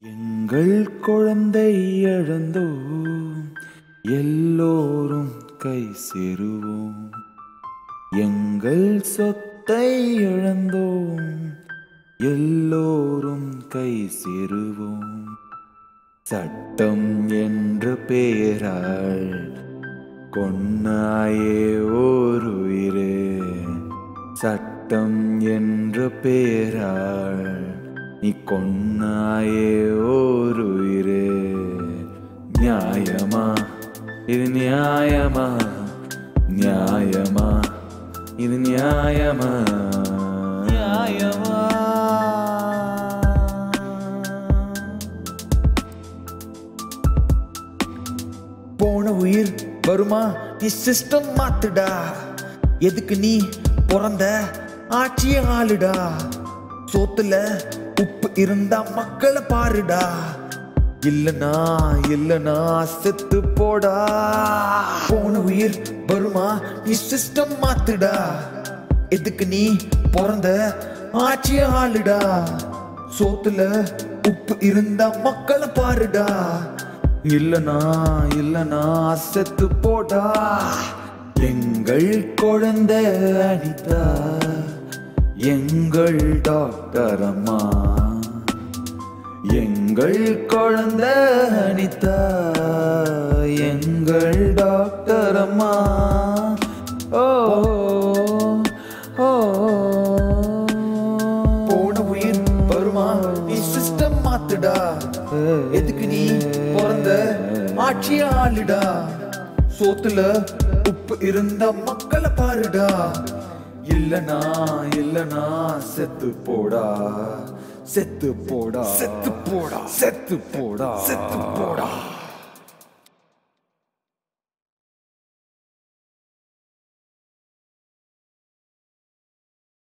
எங்கள் குழந்தை இழந்தோம் எல்லோரும் கை சேருவோம் எங்கள் சொத்தை இழந்தோம் எல்லோரும் கை சேருவோம் சட்டம் என்ற பெயரால் கொன்னாயே ஓர் உயிரே சட்டம் என்ற பெயரால் நீ கொன்னாயே ஓர் உயிரே நியாயமா இது நியாயமா நியாயமா இது நியாயமா நியாயமா போன உயிர் வருமா நீ சிஸ்டம் மாத்துடா எதுக்கு நீ பிறந்த ஆட்சிய ஆளுடா சோத்துல உப்பு இருந்தா மக்களை பாருடா இல்லனா இல்லனா செத்து போடா போன உயிர் வருமா நீ சிஸ்டம் மாத்துடா எதுக்கு நீ பிறந்த ஆட்சிய ஆளுடா சோத்துல உப்பு இருந்தா மக்களை பாருடா இல்லனா இல்லனா செத்து போடா எங்கள் குழந்தை அனிதா எங்கள் டாக்டர் அம்மா எங்கள் குழந்தை அனிதா எங்கள் டாக்டர் அம்மா ஓ ஓ போன உயிர் வருமா நீ சிஸ்டம் மாத்துடா எதுக்கு நீ பிறந்த ஆட்சிய ஆளுடா சோத்துல உப்பு இருந்த மக்களை பாருடா இல்லனா இல்லனா செத்து போடா செத்து போடா செத்து போடா செத்து போடா செத்து போடா